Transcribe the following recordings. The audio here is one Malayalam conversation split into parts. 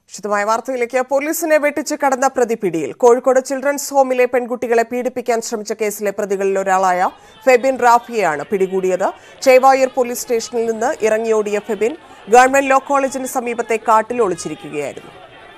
വിശദമായ വാർത്തയിലേക്ക് പോലീസിനെ വെട്ടിച്ച് കടന്ന പ്രതി പിടിയിൽ കോഴിക്കോട് ചിൽഡ്രൻസ് ഹോമിലെ പെൺകുട്ടികളെ പീഡിപ്പിക്കാൻ ശ്രമിച്ച കേസിലെ പ്രതികളിൽ ഒരാളായ ഫെബിൻ റാഫിയെയാണ് പിടികൂടിയത് ചേവായൂർ പോലീസ് സ്റ്റേഷനിൽ നിന്ന് ഇറങ്ങിയോടിയ ഫെബിൻ ഗവൺമെന്റ് ലോ കോളേജിന് സമീപത്തെ കാട്ടിൽ ഒളിച്ചിരിക്കുകയായിരുന്നു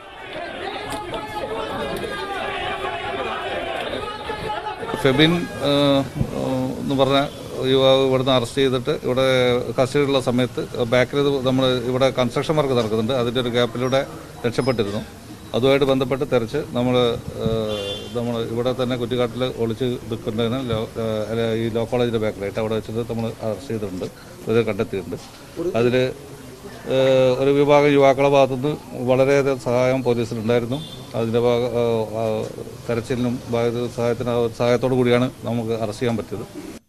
ഫെബിൻ ആ, ആ, എന്ന് പറഞ്ഞ യുവാവ് ഇവിടുന്ന് അറസ്റ്റ് ചെയ്തിട്ട് ഇവിടെ കസ്റ്റഡിയിലുള്ള സമയത്ത് ബാക്കിൽ നമ്മൾ ഇവിടെ കൺസ്ട്രക്ഷൻ വർക്ക് നടക്കുന്നുണ്ട് അതിൻ്റെ ഒരു ഗ്യാപ്പിലൂടെ രക്ഷപ്പെട്ടിരുന്നു അതുമായിട്ട് ബന്ധപ്പെട്ട് തെരച്ച് നമ്മൾ നമ്മൾ ഇവിടെ തന്നെ കുറ്റിക്കാട്ടിൽ ഒളിച്ച് നിൽക്കുന്നതിന് ലോ ആ, അല്ല, ഈ ലോ കോളേജിൻ്റെ ബാക്കിലായിട്ട് അവിടെ വെച്ചിട്ട് നമ്മൾ അറസ്റ്റ് ചെയ്തിട്ടുണ്ട് ഇത് കണ്ടെത്തിയിട്ടുണ്ട് അതിൽ ഏഹ് ഒരു വിഭാഗം യുവാക്കളുടെ ഭാഗത്തുനിന്ന് വളരെയധികം സഹായം പോലീസിനുണ്ടായിരുന്നു അതിൻ്റെ ഭാഗ ഏഹ് ആ തെരച്ചിലിനും ഭാഗ- സഹായത്തിന് സഹായത്തോടു കൂടിയാണ് നമുക്ക് അറസ്റ്റ് ചെയ്യാൻ പറ്റിയത്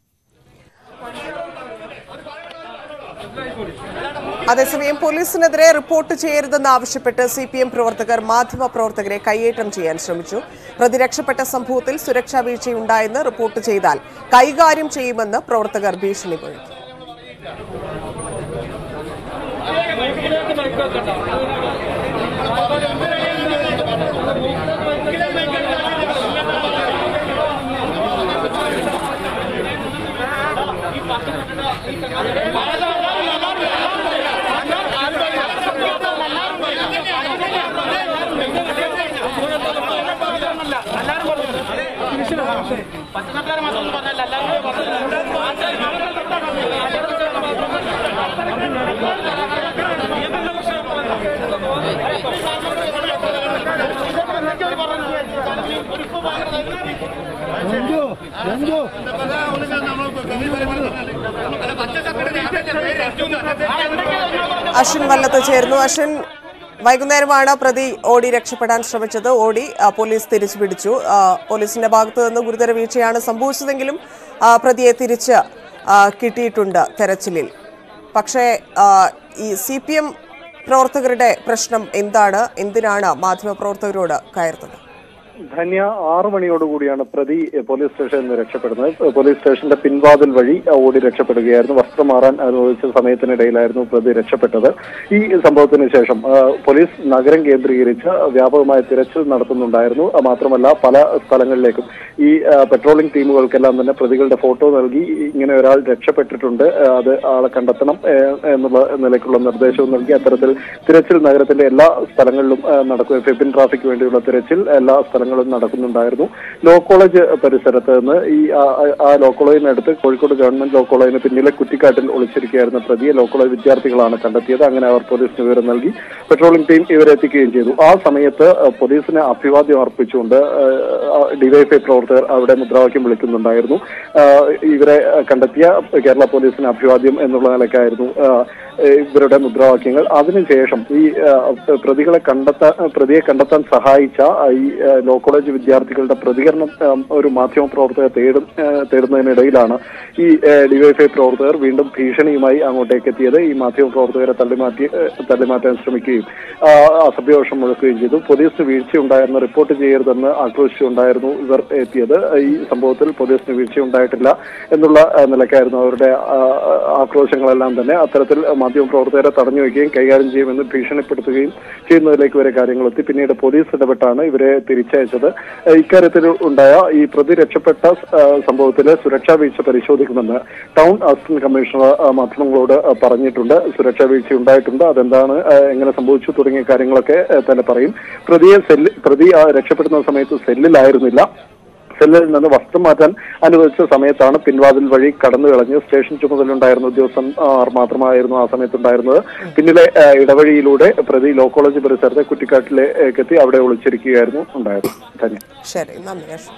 അതേസമയം പോലീസിനെതിരെ റിപ്പോർട്ട് ചെയ്യരുതെന്ന് ആവശ്യപ്പെട്ട് സി പി എം പ്രവർത്തകർ മാധ്യമ പ്രവർത്തകരെ കയ്യേറ്റം ചെയ്യാൻ ശ്രമിച്ചു പ്രതി രക്ഷപ്പെട്ട സംഭവത്തിൽ സുരക്ഷാ വീഴ്ചയുണ്ടായെന്ന് റിപ്പോർട്ട് ചെയ്താൽ കൈകാര്യം ചെയ്യുമെന്ന് പ്രവർത്തകർ ഭീഷണി മുഴക്കി അശ്വിൻ വല്ലത്ത് ചേർന്നു അശ്വിൻ വൈകുന്നേരമാണ് പ്രതി ഓടി രക്ഷപ്പെടാൻ ശ്രമിച്ചത് ഓടി ആ, പോലീസ് തിരിച്ചു പിടിച്ചു ആ, പോലീസിന്റെ ഭാഗത്ത് നിന്ന് ഗുരുതര വീഴ്ചയാണ് സംഭവിച്ചതെങ്കിലും ആ, പ്രതിയെ തിരിച്ച് ആ, കിട്ടിയിട്ടുണ്ട് തെരച്ചിലിൽ പക്ഷേ ആ, ഈ സി പി എം പ്രവർത്തകരുടെ പ്രശ്നം എന്താണ് എന്തിനാണ് മാധ്യമപ്രവർത്തകരോട് കയറുന്നത് ധന്യ ആറു മണിയോടുകൂടിയാണ് പ്രതി പോലീസ് സ്റ്റേഷനിൽ നിന്ന് രക്ഷപ്പെടുന്നത് പോലീസ് സ്റ്റേഷന്റെ പിൻവാതിൽ വഴി ഓടി രക്ഷപ്പെടുകയായിരുന്നു വസ്ത്രം മാറാൻ അനുവദിച്ച സമയത്തിനിടയിലായിരുന്നു പ്രതി രക്ഷപ്പെട്ടത് ഈ സംഭവത്തിന് ശേഷം ആ, പോലീസ് നഗരം കേന്ദ്രീകരിച്ച് വ്യാപകമായ തിരച്ചിൽ നടത്തുന്നുണ്ടായിരുന്നു ആ, മാത്രമല്ല പല സ്ഥലങ്ങളിലേക്കും ഈ ആ, പെട്രോളിംഗ് ടീമുകൾക്കെല്ലാം തന്നെ പ്രതികളുടെ ഫോട്ടോ നൽകി ഇങ്ങനെ ഒരാൾ രക്ഷപ്പെട്ടിട്ടുണ്ട് ആ, അത് ആളെ കണ്ടെത്തണം ആ, എന്നുള്ള നിലയ്ക്കുള്ള നിർദ്ദേശവും നൽകി അത്തരത്തിൽ തിരച്ചിൽ നഗരത്തിന്റെ എല്ലാ സ്ഥലങ്ങളിലും ആ, നടക്കുക ഫെബിൻ ട്രാഫിക്ക് വേണ്ടിയുള്ള തിരച്ചിൽ എല്ലാ സ്ഥലങ്ങളിലും നടക്കുന്നുണ്ടായിരുന്നു ലോ കോളേജ് പരിസരത്ത് നിന്ന് ഈ ആ- ആ- ആ ലോ കോളേജിനടുത്ത് കോഴിക്കോട് ഗവൺമെന്റ് ലോ കോളേജിന് പിന്നിലെ കുറ്റിക്കാട്ടിൽ ഒളിച്ചിരിക്കുകയായിരുന്ന പ്രതിയെ ലോ കോളേജ് വിദ്യാർത്ഥികളാണ് കണ്ടെത്തിയത് അങ്ങനെ അവർ പോലീസിന് വിവരം നൽകി പെട്രോളിംഗ് ടീം ഇവരെ എത്തിക്കുകയും ചെയ്തു ആ സമയത്ത് ആ, പോലീസിന് അഭിവാദ്യം അർപ്പിച്ചുകൊണ്ട് ഡിവൈഎഫ്ഐ പ്രവർത്തകർ അവിടെ മുദ്രാവാക്യം വിളിക്കുന്നുണ്ടായിരുന്നു ആ, ഇവരെ കണ്ടെത്തിയ കേരള പോലീസിന് അഭിവാദ്യം എന്നുള്ള നിലയ്ക്കായിരുന്നു ആ, ഇവരുടെ മുദ്രാവാക്യങ്ങൾ അതിനുശേഷം ഈ ആ, പ്രതികളെ കണ്ടെത്താൻ പ്രതിയെ കണ്ടെത്താൻ സഹായിച്ച ആ, ഈ ആ, ലോ കോളേജ് വിദ്യാർത്ഥികളുടെ പ്രതികരണം ആ, ഒരു മാധ്യമ പ്രവർത്തകർ തേടും ആ, തേടുന്നതിനിടയിലാണ് ഈ ആ, ഡിവൈഎഫ്ഐ പ്രവർത്തകർ വീണ്ടും ഭീഷണിയുമായി അങ്ങോട്ടേക്ക് എത്തിയത് ഈ മാധ്യമ പ്രവർത്തകരെ തള്ളിമാറ്റി ആ, തള്ളിമാറ്റാൻ ശ്രമിക്കുകയും ആ, അസഭ്യവർഷം മുഴക്കുകയും ചെയ്തു പോലീസിന് വീഴ്ചയുണ്ടായിരുന്നു റിപ്പോർട്ട് ചെയ്യരുതെന്ന് ആക്രോശിച്ചുണ്ടായിരുന്നു ഇവർ എത്തിയത് ഈ സംഭവത്തിൽ പോലീസിന് വീഴ്ചയുണ്ടായിട്ടില്ല എന്നുള്ള ആ, നിലയ്ക്കായിരുന്നു അവരുടെ ആ, ആക്രോശങ്ങളെല്ലാം തന്നെ അത്തരത്തിൽ മാധ്യമ പ്രവർത്തകരെ തടഞ്ഞു വയ്ക്കുകയും കൈകാര്യം ചെയ്യുമെന്ന് ഭീഷണിപ്പെടുത്തുകയും ചെയ്യുന്നതിലേക്ക് വരെ കാര്യങ്ങൾ എത്തി പിന്നീട് പോലീസ് ഇടപെട്ടാണ് ഇവരെ തിരിച്ചയച്ചത് ആ, ഇക്കാര്യത്തിൽ ഉണ്ടായ ഈ പ്രതി രക്ഷപ്പെട്ട ആ, സംഭവത്തിലെ സുരക്ഷാ വീഴ്ച പരിശോധിക്കുമെന്ന് ടൗൺ അസിസ്റ്റന്റ് കമ്മീഷണർ ആ, മാധ്യമങ്ങളോട് ആ, പറഞ്ഞിട്ടുണ്ട് സുരക്ഷാ വീഴ്ച ഉണ്ടായിട്ടുണ്ട് അതെന്താണ് ആ, എങ്ങനെ സംഭവിച്ചു തുടങ്ങിയ കാര്യങ്ങളൊക്കെ ആ, തന്നെ പറയും പ്രതിയെ സെല്ല് പ്രതി ആ, രക്ഷപ്പെടുന്ന സമയത്ത് സെല്ലിലായിരുന്നില്ല സെല്ലിൽ നിന്ന് വസ്ത്രം മാറ്റാൻ അനുവദിച്ച സമയത്താണ് പിൻവാതിൽ വഴി കടന്നു കളഞ്ഞ് സ്റ്റേഷൻ ചുമതലയുണ്ടായിരുന്ന ഉദ്യോഗസ്ഥന്മാർ മാത്രമായിരുന്നു ആ സമയത്തുണ്ടായിരുന്നത് പിന്നിലെ ആ, ഇടവഴിയിലൂടെ പ്രതി ലോ കോളേജ് പരിസരത്തെ കുറ്റിക്കാട്ടിലേക്ക് എത്തി അവിടെ ഒളിച്ചിരിക്കുകയായിരുന്നു ഉണ്ടായത് ധന്യ ശരി നന്ദി അശ്വിൻ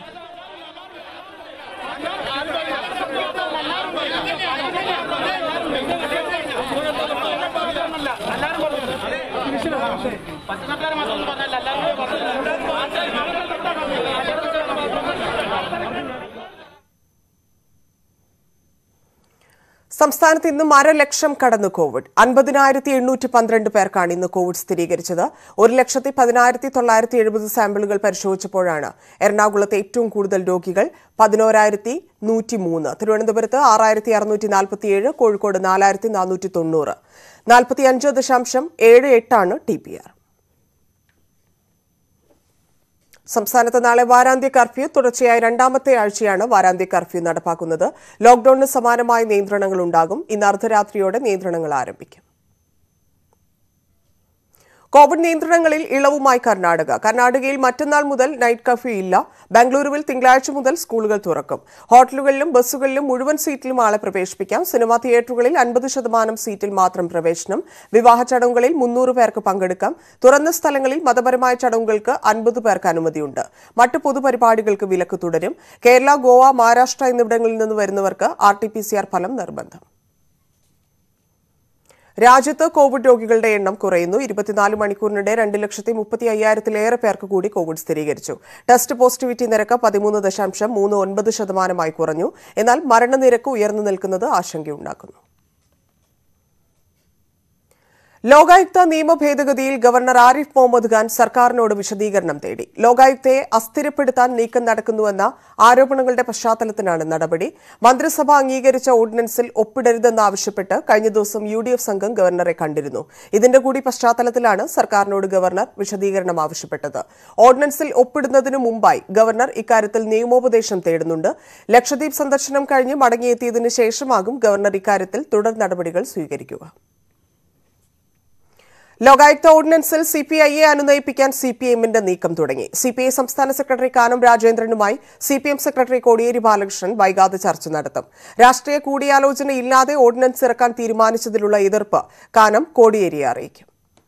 സംസ്ഥാനത്ത് ഇന്നും അരലക്ഷം കടന്നു കോവിഡ് അൻപതിനായിരത്തി എണ്ണൂറ്റി പന്ത്രണ്ട് പേർക്കാണ് ഇന്ന് കോവിഡ് സ്ഥിരീകരിച്ചത് ഒരു ലക്ഷത്തി പതിനായിരത്തി തൊള്ളായിരത്തി എഴുപത് സാമ്പിളുകൾ പരിശോധിച്ചപ്പോഴാണ് എറണാകുളത്ത് ഏറ്റവും കൂടുതൽ രോഗികൾ പതിനോരായിരത്തി നൂറ്റി മൂന്ന് തിരുവനന്തപുരത്ത് ആറായിരത്തി അറുന്നൂറ്റി നാൽപ്പത്തിയേഴ് കോഴിക്കോട് നാലായിരത്തി നാനൂറ്റി തൊണ്ണൂറ് നാൽപ്പത്തിയഞ്ച് ദശാംശം ഏഴ് എട്ടാണ് ടി പി ആർ സംസ്ഥാനത്ത് നാളെ വാരാന്ത്യ കർഫ്യൂ തുടർച്ചയായ രണ്ടാമത്തെ ആഴ്ചയാണ് വാരാന്ത്യ കർഫ്യൂ നടപ്പാക്കുന്നത് ലോക്ഡൌണിന് സമാനമായ നിയന്ത്രണങ്ങൾ ഉണ്ടാകും ഇന്ന് അർദ്ധരാത്രിയോടെ നിയന്ത്രണങ്ങൾ ആരംഭിക്കും കോവിഡ് നിയന്ത്രണങ്ങളിൽ ഇളവുമായി കർണാടക കർണാടകയിൽ മറ്റന്നാൾ മുതൽ നൈറ്റ് കർഫ്യൂ ഇല്ല ബാംഗ്ലൂരുവിൽ തിങ്കളാഴ്ച മുതൽ സ്കൂളുകൾ തുറക്കും ഹോട്ടലുകളിലും ബസ്സുകളിലും മുഴുവൻ സീറ്റിലും ആളെ പ്രവേശിപ്പിക്കാം സിനിമാ തിയേറ്ററുകളിൽ അൻപത് ശതമാനം സീറ്റിൽ മാത്രം പ്രവേശനം വിവാഹ ചടങ്ങുകളിൽ മുന്നൂറ് പേർക്ക് പങ്കെടുക്കാം തുറന്ന സ്ഥലങ്ങളിൽ മതപരമായ ചടങ്ങുകൾക്ക് അൻപത് പേർക്ക് അനുമതിയുണ്ട് മറ്റ് പൊതുപരിപാടികൾക്ക് വിലക്ക് തുടരും കേരള ഗോവ മഹാരാഷ്ട്ര എന്നിവിടങ്ങളിൽ നിന്ന് വരുന്നവർക്ക് R T P C R ഫലം നിർബന്ധം രാജ്യത്ത് കോവിഡ് രോഗികളുടെ എണ്ണം കുറയുന്നു ഇരുപത്തിനാല് മണിക്കൂറിനിടെ രണ്ട് ലക്ഷത്തി മുപ്പത്തി അയ്യായിരത്തിലേറെ പേർക്ക് കൂടി കോവിഡ് സ്ഥിരീകരിച്ചു ടെസ്റ്റ് പോസിറ്റിവിറ്റി നിരക്ക് പതിമൂന്ന് ദശാംശം മൂന്ന് ഒൻപത് ശതമാനമായി കുറഞ്ഞു എന്നാൽ മരണനിരക്ക് ഉയർന്നു നിൽക്കുന്നത് ആശങ്കയുണ്ടാക്കുന്നു ലോകായുക്ത നിയമ ഭേദഗതിയിൽ ഗവർണർ ആരിഫ് മുഹമ്മദ് ഖാൻ സർക്കാരിനോട് വിശദീകരണം തേടി ലോകായുക്തയെ അസ്ഥിരപ്പെടുത്താൻ നീക്കം നടക്കുന്നുവെന്ന ആരോപണങ്ങളുടെ പശ്ചാത്തലത്തിലാണ് നടപടി മന്ത്രിസഭ അംഗീകരിച്ച ഓർഡിനൻസിൽ ഒപ്പിടരുതെന്നാവശ്യപ്പെട്ട് കഴിഞ്ഞ ദിവസം യു ഡി എഫ് സംഘം ഗവർണറെ കണ്ടിരുന്നു ഇതിന്റെ കൂടി പശ്ചാത്തലത്തിലാണ് സർക്കാരിനോട് ഗവർണർ വിശദീകരണം ആവശ്യപ്പെട്ടത് ഓർഡിനൻസിൽ ഒപ്പിടുന്നതിനു മുമ്പായി ഗവർണർ ഇക്കാര്യത്തിൽ നിയമോപദേശം തേടുന്നുണ്ട് ലക്ഷദ്വീപ് സന്ദർശനം കഴിഞ്ഞ് മടങ്ങിയെത്തിയതിനു ശേഷമാകും ഗവർണർ ഇക്കാര്യത്തിൽ തുടർ നടപടികൾ സ്വീകരിക്കുക ലോകായുക്ത ഓർഡിനൻസിൽ സി പി ഐയെ അനുനയിപ്പിക്കാൻ സി പി എമ്മിന്റെ നീക്കം തുടങ്ങി സി പി ഐ സംസ്ഥാന സെക്രട്ടറി കാനം രാജേന്ദ്രനുമായി C P M secretary Kodiyeri Balakrishnan വൈകാതെ ചർച്ച നടത്തും രാഷ്ട്രീയ കൂടിയാലോചനയില്ലാതെ ഓർഡിനൻസ് ഇറക്കാൻ തീരുമാനിച്ചതിലുള്ള എതിർപ്പ് കാനം കോടിയേരിയെ അറിയിക്കും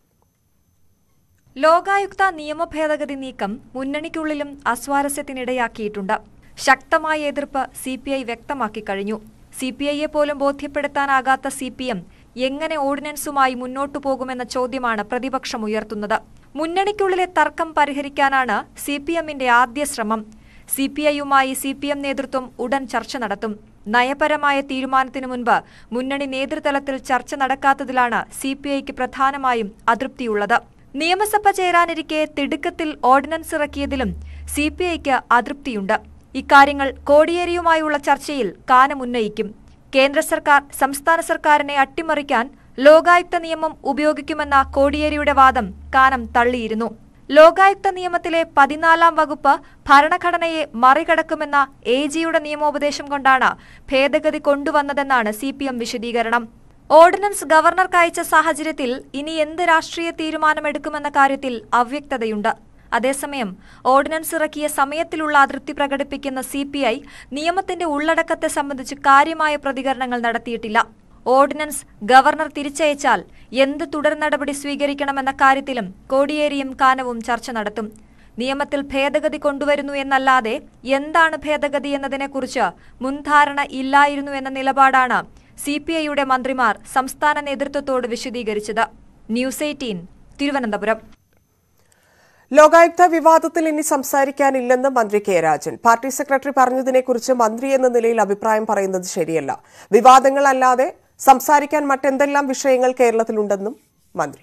ലോകായുക്ത നിയമ ഭേദഗതി നീക്കം മുന്നണിക്കുള്ളിലും അസ്വാരസ്യത്തിനിടയാക്കിയിട്ടുണ്ട് ശക്തമായ എതിർപ്പ് സി പി ഐ വ്യക്തമാക്കി കഴിഞ്ഞു സി പി ഐയെ പോലും ബോധ്യപ്പെടുത്താനാകാത്ത സി പി എം എങ്ങനെ ഓർഡിനൻസുമായി മുന്നോട്ടു പോകുമെന്ന ചോദ്യമാണ് പ്രതിപക്ഷം ഉയർത്തുന്നത് മുന്നണിക്കുള്ളിലെ തർക്കം പരിഹരിക്കാനാണ് സി പി എമ്മിന്റെ ആദ്യ ശ്രമം സി പി ഐയുമായി സി പി എം നേതൃത്വം ഉടൻ ചർച്ച നടത്തും നയപരമായ തീരുമാനത്തിനു മുൻപ് മുന്നണി നേതൃതലത്തിൽ ചർച്ച നടക്കാത്തതിലാണ് സി പി ഐക്ക് പ്രധാനമായും അതൃപ്തിയുള്ളത് നിയമസഭ ചേരാനിരിക്കെ തിടുക്കത്തിൽ ഓർഡിനൻസ് ഇറക്കിയതിലും സി പി ഐക്ക് അതൃപ്തിയുണ്ട് ഇക്കാര്യങ്ങൾ കോടിയേരിയുമായുള്ള ചർച്ചയിൽ കാനം ഉന്നയിക്കും കേന്ദ്ര സർക്കാർ സംസ്ഥാന സർക്കാരിനെ അട്ടിമറിക്കാൻ ലോകായുക്ത നിയമം ഉപയോഗിക്കുമെന്ന കോടിയേരിയുടെ വാദം കാനം തള്ളിയിരുന്നു ലോകായുക്ത നിയമത്തിലെ പതിനാലാം വകുപ്പ് ഭരണഘടനയെ മറികടക്കുമെന്ന എ ജിയുടെ നിയമോപദേശം കൊണ്ടാണ് ഭേദഗതി കൊണ്ടുവന്നതെന്നാണ് സി പി എം വിശദീകരണം ഓർഡിനൻസ് ഗവർണർക്ക് അയച്ച സാഹചര്യത്തിൽ ഇനി എന്ത് രാഷ്ട്രീയ തീരുമാനമെടുക്കുമെന്ന കാര്യത്തിൽ അവ്യക്തതയുണ്ട് അതേസമയം ഓർഡിനൻസ് ഇറക്കിയ സമയത്തിലുള്ള അതൃപ്തി പ്രകടിപ്പിക്കുന്ന സി പി ഐ നിയമത്തിന്റെ ഉള്ളടക്കത്തെ സംബന്ധിച്ച് കാര്യമായ പ്രതികരണങ്ങൾ നടത്തിയിട്ടില്ല ഓർഡിനൻസ് ഗവർണർ തിരിച്ചയച്ചാൽ എന്ത് തുടർ നടപടി സ്വീകരിക്കണമെന്ന കാര്യത്തിലും കോടിയേരിയും കാനവും ചർച്ച നടത്തും നിയമത്തിൽ ഭേദഗതി കൊണ്ടുവരുന്നു എന്നല്ലാതെ എന്താണ് ഭേദഗതി എന്നതിനെക്കുറിച്ച് മുൻധാരണ ഇല്ലായിരുന്നു എന്ന നിലപാടാണ് സി പി ഐയുടെ മന്ത്രിമാർ സംസ്ഥാന നേതൃത്വത്തോട് വിശദീകരിച്ചത് ന്യൂസ് എയ്റ്റീൻ തിരുവനന്തപുരം ലോകായുക്ത വിവാദത്തിൽ ഇനി സംസാരിക്കാനില്ലെന്ന് മന്ത്രി കെ രാജൻ പാർട്ടി സെക്രട്ടറി പറഞ്ഞതിനെക്കുറിച്ച് മന്ത്രി എന്ന നിലയിൽ അഭിപ്രായം പറയുന്നത് ശരിയല്ല വിവാദങ്ങളല്ലാതെ സംസാരിക്കാൻ മറ്റെന്തെല്ലാം വിഷയങ്ങൾ കേരളത്തിലുണ്ടെന്നും മന്ത്രി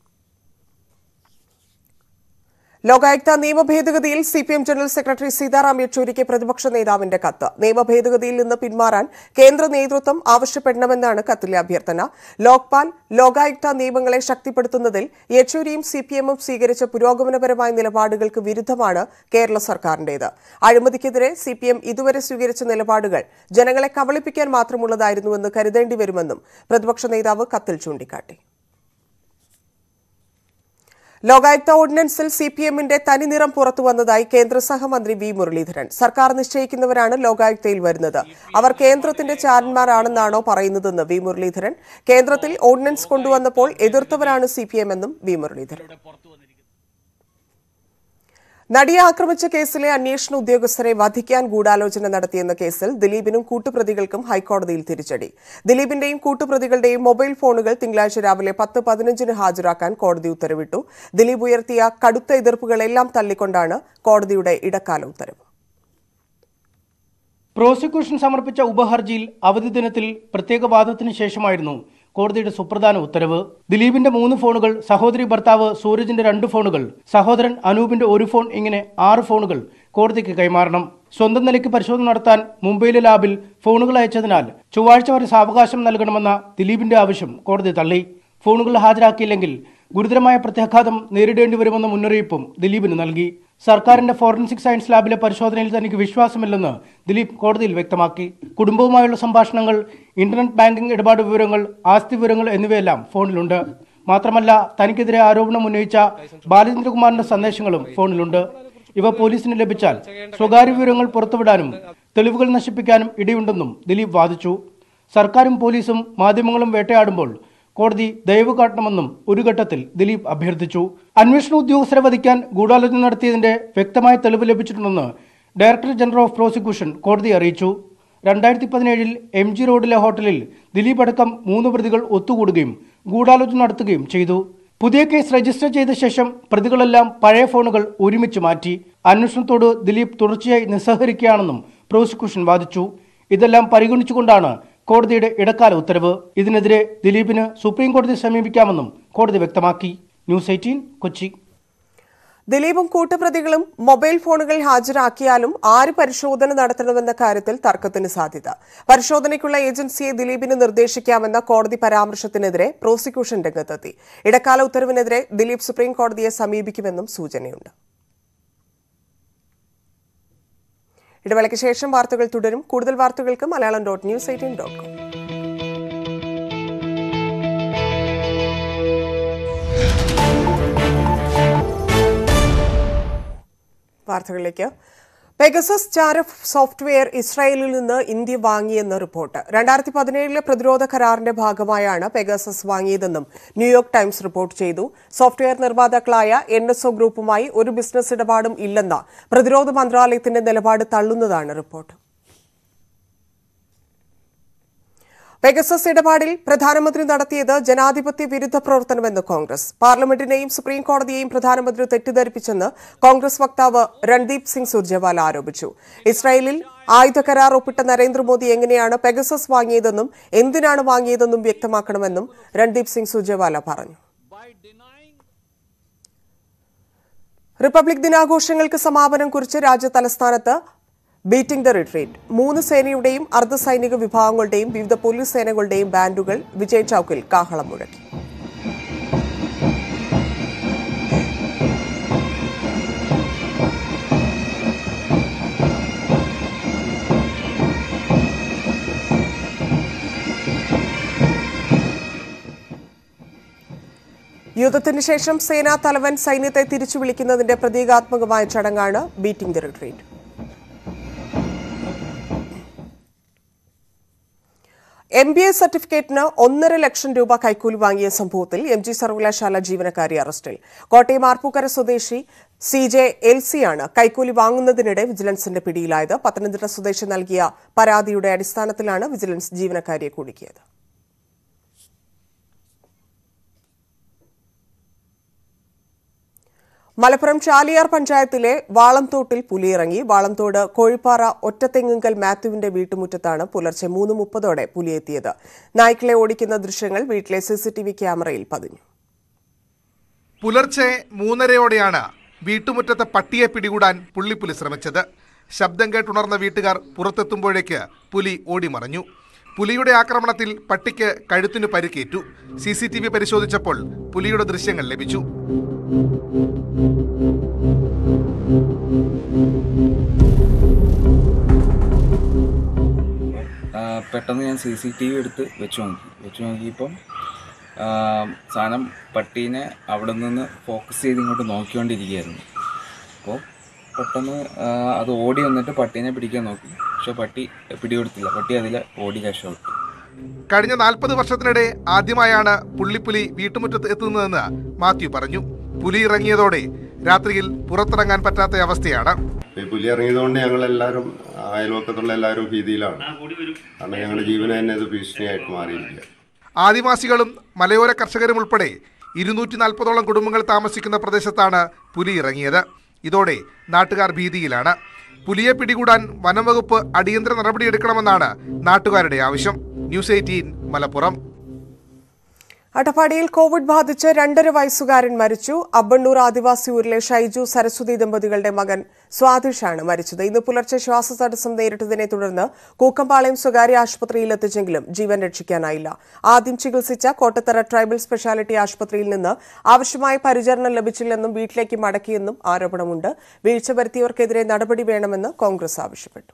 ലോകായുക്ത നിയമ ഭേദഗതിയിൽ C P M general secretary Sitaram യെച്ചൂരിക്ക് പ്രതിപക്ഷ നേതാവിന്റെ കത്ത് നിയമ ഭേദഗതിയിൽ നിന്ന് പിന്മാറാൻ കേന്ദ്ര നേതൃത്വം ആവശ്യപ്പെടണമെന്നാണ് കത്തിലെ അഭ്യർത്ഥന ലോക്പാൽ ലോകായുക്ത നിയമങ്ങളെ ശക്തിപ്പെടുത്തുന്നതിൽ യെച്ചൂരിയും സി പി എമ്മും സ്വീകരിച്ച പുരോഗമനപരമായ നിലപാടുകൾക്ക് വിരുദ്ധമാണ് കേരള സർക്കാരിന്റേത് അഴിമതിക്കെതിരെ സി പി എം ഇതുവരെ സ്വീകരിച്ച നിലപാടുകൾ ജനങ്ങളെ കബളിപ്പിക്കാൻ മാത്രമുള്ളതായിരുന്നുവെന്ന് കരുതേണ്ടി വരുമെന്നും പ്രതിപക്ഷ നേതാവ് കത്തിൽ ചൂണ്ടിക്കാട്ടി ലോകായുക്ത ഓർഡിനൻസിൽ സി പി എമ്മിന്റെ തനിനിറം പുറത്തുവന്നതായി കേന്ദ്ര സഹമന്ത്രി വി മുരളീധരൻ സർക്കാർ നിശ്ചയിക്കുന്നവരാണ് ലോകായുക്തയിൽ വരുന്നത് അവർ കേന്ദ്രത്തിന്റെ ചാരന്മാരാണെന്നാണോ പറയുന്നതെന്ന് വി മുരളീധരൻ കേന്ദ്രത്തിൽ ഓർഡിനൻസ് കൊണ്ടുവന്നപ്പോൾ എതിർത്തവരാണ് സി പി എം എന്നും വി മുരളീധരൻ നടിയെ ആക്രമിച്ച കേസിലെ അന്വേഷണ ഉദ്യോഗസ്ഥരെ വധിക്കാൻ ഗൂഢാലോചന നടത്തിയെന്ന കേസിൽ ദിലീപിനും കൂട്ടുപ്രതികൾക്കും ഹൈക്കോടതിയിൽ തിരിച്ചടി ദിലീപിന്റെയും കൂട്ടുപ്രതികളുടെയും മൊബൈൽ ഫോണുകൾ തിങ്കളാഴ്ച രാവിലെ പത്ത് പതിനഞ്ചിന് ഹാജരാക്കാൻ കോടതി ഉത്തരവിട്ടു ദിലീപ് ഉയർത്തിയ കടുത്ത എതിർപ്പുകളെല്ലാം തള്ളിക്കൊണ്ടാണ് കോടതിയുടെ ഇടക്കാല ഉത്തരവ് പ്രോസിക്യൂഷൻ സമർപ്പിച്ച ഉപഹർജിയിൽ അവധി ദിനത്തിൽ പ്രത്യേക വാദത്തിന് ശേഷമായിരുന്നു കോടതിയുടെ സുപ്രധാന ഉത്തരവ് ദിലീപിന്റെ മൂന്ന് ഫോണുകൾ സഹോദരി ഭർത്താവ് സൂരജിന്റെ രണ്ട് ഫോണുകൾ സഹോദരൻ അനൂപിന്റെ ഒരു ഫോൺ ഇങ്ങനെ ആറ് ഫോണുകൾ കോടതിക്ക് കൈമാറണം സ്വന്തം നിലയ്ക്ക് പരിശോധന നടത്താൻ മുംബൈയിലെ ലാബിൽ ഫോണുകൾ അയച്ചതിനാൽ ചൊവ്വാഴ്ച വരെ സാവകാശം നൽകണമെന്ന ദിലീപിന്റെ ആവശ്യം കോടതി തള്ളി ഫോണുകൾ ഹാജരാക്കിയില്ലെങ്കിൽ ഗുരുതരമായ പ്രത്യാഘാതം നേരിടേണ്ടി വരുമെന്ന മുന്നറിയിപ്പും ദിലീപിന് നൽകി സർക്കാരിന്റെ ഫോറൻസിക് സയൻസ് ലാബിലെ പരിശോധനയിൽ തനിക്ക് വിശ്വാസമില്ലെന്ന് ദിലീപ് കോടതിയിൽ വ്യക്തമാക്കി കുടുംബവുമായുള്ള സംഭാഷണങ്ങൾ ഇന്റർനെറ്റ് ബാങ്കിംഗ് ഇടപാട് വിവരങ്ങൾ ആസ്തി വിവരങ്ങൾ എന്നിവയെല്ലാം ഫോണിലുണ്ട് മാത്രമല്ല തനിക്കെതിരെ ആരോപണം ഉന്നയിച്ച ബാലചന്ദ്രകുമാറിന്റെ സന്ദേശങ്ങളും ഫോണിലുണ്ട് ഇവ പോലീസിന് ലഭിച്ചാൽ സ്വകാര്യ വിവരങ്ങൾ പുറത്തുവിടാനും തെളിവുകൾ നശിപ്പിക്കാനും ഇടയുണ്ടെന്നും ദിലീപ് വാദിച്ചു സർക്കാരും പോലീസും മാധ്യമങ്ങളും വേട്ടയാടുമ്പോൾ കോടതി ദയവ് കാട്ടണമെന്നും ഒരു ഘട്ടത്തിൽ ദിലീപ് അഭ്യർത്ഥിച്ചു അന്വേഷണ ഉദ്യോഗസ്ഥരെ വധിക്കാൻ ഗൂഢാലോചന നടത്തിയതിന്റെ വ്യക്തമായ തെളിവ് ലഭിച്ചിട്ടുണ്ടെന്ന് ഡയറക്ടർ ജനറൽ ഓഫ് പ്രോസിക്യൂഷൻ കോടതി അറിയിച്ചു രണ്ടായിരത്തി പതിനേഴിൽ എം ജി റോഡിലെ ഹോട്ടലിൽ ദിലീപ് അടക്കം മൂന്ന് പ്രതികൾ ഒത്തുകൂടുകയും ഗൂഢാലോചന നടത്തുകയും ചെയ്തു പുതിയ കേസ് രജിസ്റ്റർ ചെയ്ത ശേഷം പ്രതികളെല്ലാം പഴയ ഫോണുകൾ ഒരുമിച്ച് മാറ്റി അന്വേഷണത്തോട് ദിലീപ് തുടർച്ചയായി നിസ്സഹരിക്കുകയാണെന്നും പ്രോസിക്യൂഷൻ വാദിച്ചു ഇതെല്ലാം പരിഗണിച്ചുകൊണ്ടാണ് കോടതിയുടെ ഇടക്കാല ഉത്തരവ് ഇതിനെതിരെ ദിലീപിന് സുപ്രീം കോടതിയെ സമീപിക്കാമെന്നും കോടതി വ്യക്തമാക്കി ന്യൂസ് എയ്റ്റീൻ കൊച്ചി ദിലീപും കൂട്ടുപ്രതികളും മൊബൈൽ ഫോണുകൾ ഹാജരാക്കിയാലും ആര് പരിശോധന നടത്തണമെന്ന കാര്യത്തിൽ തർക്കത്തിന് സാധ്യത പരിശോധനയ്ക്കുള്ള ഏജൻസിയെ ദിലീപിന് നിർദ്ദേശിക്കാമെന്ന കോടതി പരാമർശത്തിനെതിരെ പ്രോസിക്യൂഷൻ രംഗത്തെത്തി ഇടക്കാല ഉത്തരവിനെതിരെ ദിലീപ് സുപ്രീം കോടതിയെ സമീപിക്കുമെന്നും സൂചനയുണ്ട് ഇടവേളയ്ക്ക് ശേഷം വാർത്തകൾ തുടരും കൂടുതൽ വാർത്തകൾക്ക് Malayalam dot news eighteen dot com വാർത്തകളിലേക്ക് പെഗസസ് ചാരഫ് സോഫ്റ്റ്വെയർ ഇസ്രായേലിൽ നിന്ന് ഇന്ത്യ വാങ്ങിയെന്ന് റിപ്പോർട്ട് രണ്ടായിരത്തി പതിനേഴിലെ പ്രതിരോധ കരാറിന്റെ ഭാഗമായാണ് പെഗസസ് വാങ്ങിയതെന്നും ന്യൂയോർക്ക് ടൈംസ് റിപ്പോർട്ട് ചെയ്തു സോഫ്റ്റ്വെയർ നിർമ്മാതാക്കളായ എൻ എസ് ഒ ഗ്രൂപ്പുമായി ഒരു ബിസിനസ് ഇടപാടും ഇല്ലെന്ന പ്രതിരോധ മന്ത്രാലയത്തിന്റെ നിലപാട് തള്ളുന്നതാണ് റിപ്പോർട്ട് പെഗസസ് ഇടപാടിൽ പ്രധാനമന്ത്രി നടത്തിയത് ജനാധിപത്യ വിരുദ്ധ പ്രവർത്തനമെന്ന് കോൺഗ്രസ് പാർലമെന്റിനെയും സുപ്രീം കോടതിയെയും പ്രധാനമന്ത്രി തെറ്റിദ്ധരിപ്പിച്ചെന്ന് കോൺഗ്രസ് വക്താവ് രൺദീപ് സിംഗ് സുർജേവാല ആരോപിച്ചു ഇസ്രായേലിൽ ആയുധ കരാർ ഒപ്പിട്ട നരേന്ദ്രമോദി എങ്ങനെയാണ് പെഗസസ് വാങ്ങിയതെന്നും എന്തിനാണ് വാങ്ങിയതെന്നും വ്യക്തമാക്കണമെന്നും രൺദീപ് സിംഗ് സുർജേവാല പറഞ്ഞു റിപ്പബ്ലിക് ദിനാഘോഷങ്ങൾക്ക് സമാപനം കുറിച്ച് രാജ്യ തലസ്ഥാനത്ത് ബീറ്റിംഗ് ദ റിട്രീറ്റ് മൂന്ന് സേനയുടെയും അർദ്ധസൈനിക വിഭാഗങ്ങളുടെയും വിവിധ പോലീസ് സേനകളുടെയും ബാൻഡുകൾ വിജയ് ചൌക്കിൽ കാഹളം മുഴക്കി യുദ്ധത്തിന് ശേഷം സേനാ തലവൻ സൈന്യത്തെ തിരിച്ചു വിളിക്കുന്നതിന്റെ പ്രതീകാത്മകമായ ചടങ്ങാണ് beating the retreat M B A സർട്ടിഫിക്കറ്റിന് ഒന്നര ലക്ഷം രൂപ കൈക്കൂലി വാങ്ങിയ സംഭവത്തിൽ എം ജി സർവകലാശാല ജീവനക്കാരി അറസ്റ്റിൽ കോട്ടയം ആർപ്പൂക്കര സ്വദേശി സി ജെ എൽ സിയാണ് കൈക്കൂലി വാങ്ങുന്നതിനിടെ വിജിലൻസിന്റെ പിടിയിലായത് പത്തനംതിട്ട സ്വദേശി നൽകിയ പരാതിയുടെ അടിസ്ഥാനത്തിലാണ് വിജിലൻസ് ജീവനക്കാരിയെ കുടുക്കിയത് മലപ്പുറം ചാലിയാർ പഞ്ചായത്തിലെ വാളംതോട്ടിൽ പുലിയിറങ്ങി വാളംതോട് കോഴിപ്പാറ ഒറ്റത്തെങ്ങുങ്കൽ മാത്യുവിന്റെ വീട്ടുമുറ്റത്താണ് പുലർച്ചെ മൂന്ന് മുപ്പതോടെ പുലിയെത്തിയത് നായ്ക്കളെ ഓടിക്കുന്ന ദൃശ്യങ്ങൾ വീട്ടിലെ സിസിടിവി ക്യാമറയിൽ പതിഞ്ഞു പുലർച്ചെ മൂന്നരയോടെയാണ് വീട്ടുമുറ്റത്തെ പട്ടിയെ പിടികൂടാൻ പുള്ളിപ്പുലി ശ്രമിച്ചത് ശബ്ദം കേട്ടുണർന്ന വീട്ടുകാർ പുറത്തെത്തുമ്പോഴേക്ക് പുലി ഓടിമറഞ്ഞു പുലിയുടെ ആക്രമണത്തിൽ പട്ടിക്ക് കഴുത്തിനു പരിക്കേറ്റു സി സി ടി വി പരിശോധിച്ചപ്പോൾ പുലിയുടെ ദൃശ്യങ്ങൾ ലഭിച്ചു ആ, പെട്ടെന്ന് ഞാൻ സി സി ടി വി എടുത്ത് വെച്ച് നോക്കി വെച്ച് നോക്കിയപ്പം ആ, സാധനം പട്ടീനെ അവിടെ നിന്ന് ഫോക്കസ് ചെയ്ത് ഇങ്ങോട്ട് നോക്കിക്കൊണ്ടിരിക്കുകയായിരുന്നു അപ്പോൾ പെട്ടെന്ന് ആ, അത് ഓടി വന്നിട്ട് പട്ടീനെ പിടിക്കാൻ നോക്കി പക്ഷെ പട്ടി പിടികൊടുത്തില്ല പട്ടി അതിൽ ഓടി രക്ഷപ്പെട്ടു കഴിഞ്ഞ നാൽപ്പത് വർഷത്തിനിടെ ആദ്യമായാണ് പുള്ളിപ്പുലി വീട്ടുമുറ്റത്ത് എത്തുന്നതെന്ന് മാത്യു പറഞ്ഞു പുലി ഇറങ്ങിയതോടെ രാത്രിയിൽ പുറത്തിറങ്ങാൻ പറ്റാത്ത അവസ്ഥയാണ് ഈ പുലി ഇറങ്ങിയതുകൊണ്ട് ഞങ്ങൾ എല്ലാവരും അയൽവക്കത്തുള്ള എല്ലാവരും ഭീതിയിലാണ് കാരണം ഞങ്ങളുടെ ജീവന് തന്നെ ഇത് ഭീഷണിയായിട്ട് മാറിയിരിക്കുക ആദിവാസികളും മലയോര കർഷകരും ഉൾപ്പെടെ ഇരുന്നൂറ്റി നാൽപ്പതോളം കുടുംബങ്ങൾ താമസിക്കുന്ന പ്രദേശത്താണ് പുലി ഇറങ്ങിയത് ഇതോടെ നാട്ടുകാർ ഭീതിയിലാണ് പുലിയെ പിടികൂടാൻ വനംവകുപ്പ് അടിയന്തര നടപടിയെടുക്കണമെന്നാണ് നാട്ടുകാരുടെ ആവശ്യം ന്യൂസ് എയ്റ്റീൻ മലപ്പുറം അട്ടപ്പാടിയിൽ കോവിഡ് ബാധിച്ച് രണ്ടര വയസ്സുകാരൻ മരിച്ചു അബ്ബണ്ണൂർ ആദിവാസി ഊരിലെ ഷൈജു സരസ്വതി ദമ്പതികളുടെ മകൻ സ്വാതിഷാണ് മരിച്ചത് ഇന്ന് പുലർച്ചെ ശ്വാസതടസ്സം നേരിട്ടതിനെ തുടർന്ന് കൂക്കമ്പാളയം സ്വകാര്യ ആശുപത്രിയിൽ എത്തിച്ചെങ്കിലും ജീവൻ രക്ഷിക്കാനായില്ല ആദ്യം ചികിത്സിച്ച കോട്ടത്തറ ട്രൈബൽ സ്പെഷ്യാലിറ്റി ആശുപത്രിയിൽ നിന്ന് ആവശ്യമായ പരിചരണം ലഭിച്ചില്ലെന്നും വീട്ടിലേക്ക് മടക്കിയെന്നും ആരോപണമുണ്ട് വീഴ്ച വരുത്തിയവർക്കെതിരെ നടപടി വേണമെന്ന് കോൺഗ്രസ് ആവശ്യപ്പെട്ടു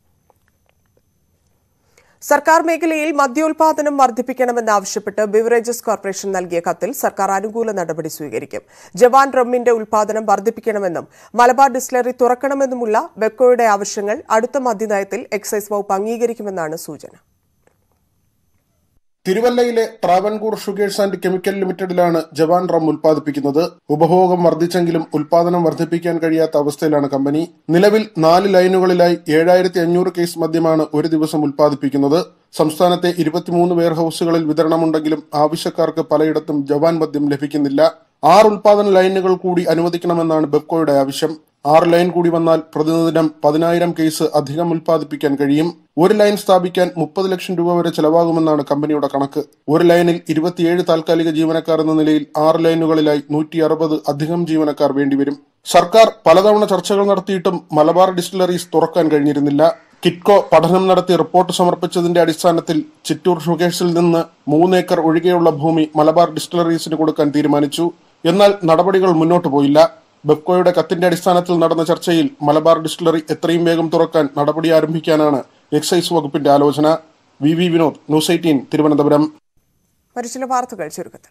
സർക്കാർ മേഖലയിൽ മദ്യോൽപാദനം വർദ്ധിപ്പിക്കണമെന്നാവശ്യപ്പെട്ട് ബിവറേജസ് കോർപ്പറേഷൻ നൽകിയ കത്തിൽ സർക്കാർ അനുകൂല നടപടി സ്വീകരിക്കും ജവാൻ റമ്മിന്റെ ഉൽപാദനം വർദ്ധിപ്പിക്കണമെന്നും മലബാർ ഡിസ്റ്റിലറി തുറക്കണമെന്നുമുള്ള ബെക്കോയുടെ ആവശ്യങ്ങൾ അടുത്ത മദ്യനയത്തിൽ എക്സൈസ് വകുപ്പ് അംഗീകരിക്കുമെന്നാണ് സൂചന തിരുവല്ലയിലെ ട്രാവൻകൂർ ഷുഗേഴ്സ് ആൻഡ് കെമിക്കൽ ലിമിറ്റഡിലാണ് ജവാൻ റം ഉൽപ്പാദിപ്പിക്കുന്നത് ഉപഭോഗം വർദ്ധിച്ചെങ്കിലും ഉൽപാദനം വർദ്ധിപ്പിക്കാൻ കഴിയാത്ത അവസ്ഥയിലാണ് കമ്പനി നിലവിൽ നാല് ലൈനുകളിലായി ഏഴായിരത്തി അഞ്ഞൂറ് കേസ് മദ്യമാണ് ഒരു ദിവസം ഉൽപ്പാദിപ്പിക്കുന്നത് സംസ്ഥാനത്തെ ഇരുപത്തിമൂന്ന് വെയർഹൌസുകളിൽ വിതരണമുണ്ടെങ്കിലും ആവശ്യക്കാർക്ക് പലയിടത്തും ജവാൻ മദ്യം ലഭിക്കുന്നില്ല ആറ് ഉൽപാദന ലൈനുകൾ കൂടി അനുവദിക്കണമെന്നാണ് ബെപ്കോയുടെ ആവശ്യം ആറ് ലൈൻ കൂടി വന്നാൽ പ്രതിദിനം പതിനായിരം കേസ് അധികം ഉൽപ്പാദിപ്പിക്കാൻ കഴിയും ഒരു ലൈൻ സ്ഥാപിക്കാൻ മുപ്പത് ലക്ഷം രൂപ വരെ ചെലവാകുമെന്നാണ് കമ്പനിയുടെ കണക്ക് ഒരു ലൈനിൽ ഇരുപത്തിയേഴ് താൽക്കാലിക ജീവനക്കാർ എന്ന നിലയിൽ ആറ് ലൈനുകളിലായി നൂറ്റി അറുപത് അധികം ജീവനക്കാർ വേണ്ടിവരും സർക്കാർ പലതവണ ചർച്ചകൾ നടത്തിയിട്ടും മലബാർ ഡിസ്റ്റിലറീസ് തുറക്കാൻ കഴിഞ്ഞിരുന്നില്ല കിറ്റ്കോ പഠനം നടത്തി റിപ്പോർട്ട് സമർപ്പിച്ചതിന്റെ അടിസ്ഥാനത്തിൽ ചിറ്റൂർ ഷുഗേഴ്സിൽ നിന്ന് മൂന്നേക്കർ ഒഴികെയുള്ള ഭൂമി മലബാർ ഡിസ്റ്റിലറീസിന് കൊടുക്കാൻ തീരുമാനിച്ചു എന്നാൽ നടപടികൾ മുന്നോട്ട് പോയില്ല ബെപ്കോയുടെ കത്തിന്റെ അടിസ്ഥാനത്തിൽ നടന്ന ചർച്ചയിൽ മലബാർ ഡിസ്റ്റിലറി എത്രയും വേഗം തുറക്കാൻ നടപടി ആരംഭിക്കാനാണ് എക്സൈസ് വകുപ്പിന്റെ ആലോചന V V Vinod news eighteen Thiruvananthapuram മറ്റു വാർത്തകൾ ചുരുക്കത്തിൽ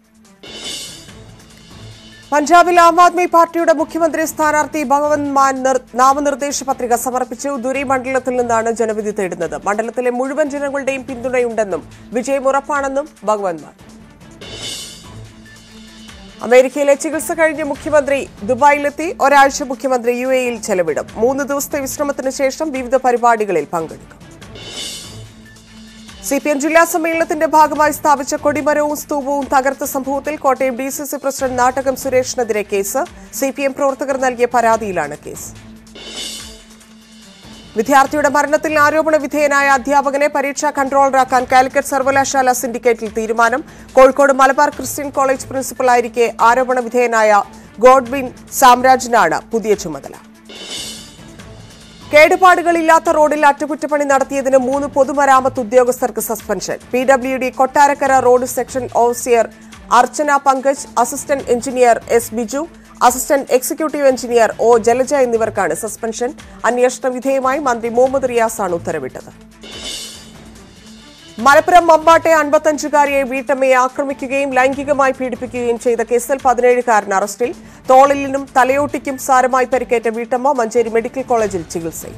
പഞ്ചാബിൽ ആം ആദ്മി പാർട്ടിയുടെ മുഖ്യമന്ത്രി സ്ഥാനാർത്ഥി ഭഗവന്ത് മാൻ നിർ- നാമനിർദ്ദേശ പത്രിക സമർപ്പിച്ചു ദുരി മണ്ഡലത്തിൽ നിന്നാണ് ജനവിധി തേടുന്നത് മണ്ഡലത്തിലെ മുഴുവൻ ജനങ്ങളുടെയും പിന്തുണയുണ്ടെന്നും വിജയം ഉറപ്പാണെന്നും ഭഗവന്ത് മാൻ അമേരിക്കയിലെ ചികിത്സ കഴിഞ്ഞ മുഖ്യമന്ത്രി ദുബായിലെത്തി ഒരാഴ്ച മുഖ്യമന്ത്രി യു എയിൽ ചെലവിടും മൂന്ന് ദിവസത്തെ വിശ്രമത്തിന് ശേഷം വിവിധ പരിപാടികളിൽ പങ്കെടുക്കും സി പി എം ജില്ലാ സമ്മേളനത്തിന്റെ ഭാഗമായി സ്ഥാപിച്ച കൊടിമരവും സ്തൂപവും തകർത്ത സംഭവത്തിൽ Kottayam D C C president Nattakam സുരേഷിനെതിരെ കേസ് സി പി എം പ്രവർത്തകർ നൽകിയ പരാതിയിലാണ് കേസ് വിദ്യാർത്ഥിയുടെ മരണത്തിൽ ആരോപണ വിധേയനായ അധ്യാപകനെ പരീക്ഷാ കൺട്രോളറാക്കാൻ കാലിക്കറ്റ് സർവകലാശാല സിൻഡിക്കേറ്റിൽ തീരുമാനം കോഴിക്കോട് മലബാർ ക്രിസ്ത്യൻ കോളേജ് പ്രിൻസിപ്പലായിരിക്കെ ആരോപണ വിധേയനായ ഗോഡ്വിൻ സാമ്രാജിനാണ് പുതിയ ചുമതല കേടുപാടുകളില്ലാത്ത റോഡിൽ അറ്റകുറ്റപ്പണി നടത്തിയതിന് മൂന്ന് പൊതുമരാമത്ത് ഉദ്യോഗസ്ഥർക്ക് suspension P W D Kottarakkara road section officer Archana Pankaj assistant engineer S Biju assistant executive engineer O Jalaja എന്നിവർക്കാണ് സസ്പെൻഷൻ അന്വേഷണ വിധേയമായി മന്ത്രി മുഹമ്മദ് റിയാസാണ് ഉത്തരവിട്ടത് മലപ്പുറം മമ്പാട്ടെ അൻപത്തഞ്ചുകാരിയെ വീട്ടമ്മയെ ആക്രമിക്കുകയും ലൈംഗികമായി പീഡിപ്പിക്കുകയും ചെയ്ത കേസിൽ പതിനേഴുകാരൻ അറസ്റ്റിൽ തോളിലിനും തലയോട്ടിക്കും സാരമായി പരിക്കേറ്റ വീട്ടമ്മ മഞ്ചേരി മെഡിക്കൽ കോളേജിൽ ചികിത്സയിൽ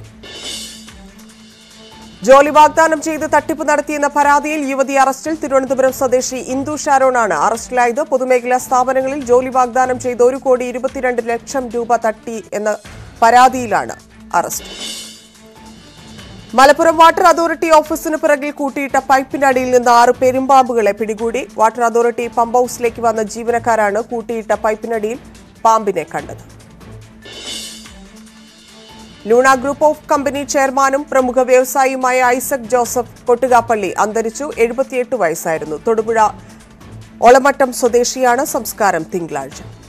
ജോലി വാഗ്ദാനം ചെയ്ത് തട്ടിപ്പ് നടത്തിയെന്ന പരാതിയിൽ യുവതി അറസ്റ്റിൽ തിരുവനന്തപുരം സ്വദേശി ഇന്ദു ഷാരോണാണ് അറസ്റ്റിലായത് പൊതുമേഖലാ സ്ഥാപനങ്ങളിൽ ജോലി വാഗ്ദാനം ചെയ്ത് ഒരു കോടി ഇരുപത്തിരണ്ട് ലക്ഷം രൂപ തട്ടി എന്ന പരാതിയിലാണ് അറസ്റ്റ് മലപ്പുറം വാട്ടർ അതോറിറ്റി ഓഫീസിന് പിറകിൽ കൂട്ടിയിട്ട പൈപ്പിനടിയിൽ നിന്ന് ആറ് പെരുമ്പാമ്പുകളെ പിടികൂടി വാട്ടർ അതോറിറ്റി പമ്പ് ഹൌസിലേക്ക് വന്ന ജീവനക്കാരാണ് കൂട്ടിയിട്ട പൈപ്പിനടിയിൽ പാമ്പിനെ കണ്ടത് ലൂണ ഗ്രൂപ്പ് ഓഫ് കമ്പനി ചെയർമാനും പ്രമുഖ വ്യവസായിയുമായ ഐസക് ജോസഫ് കൊട്ടുകാപ്പള്ളി അന്തരിച്ചു എഴുപത്തിയെട്ട് വയസ്സായിരുന്നു തൊടുപുഴ ഒളമട്ടം സ്വദേശിയാണ് സംസ്കാരം തിങ്കളാഴ്ച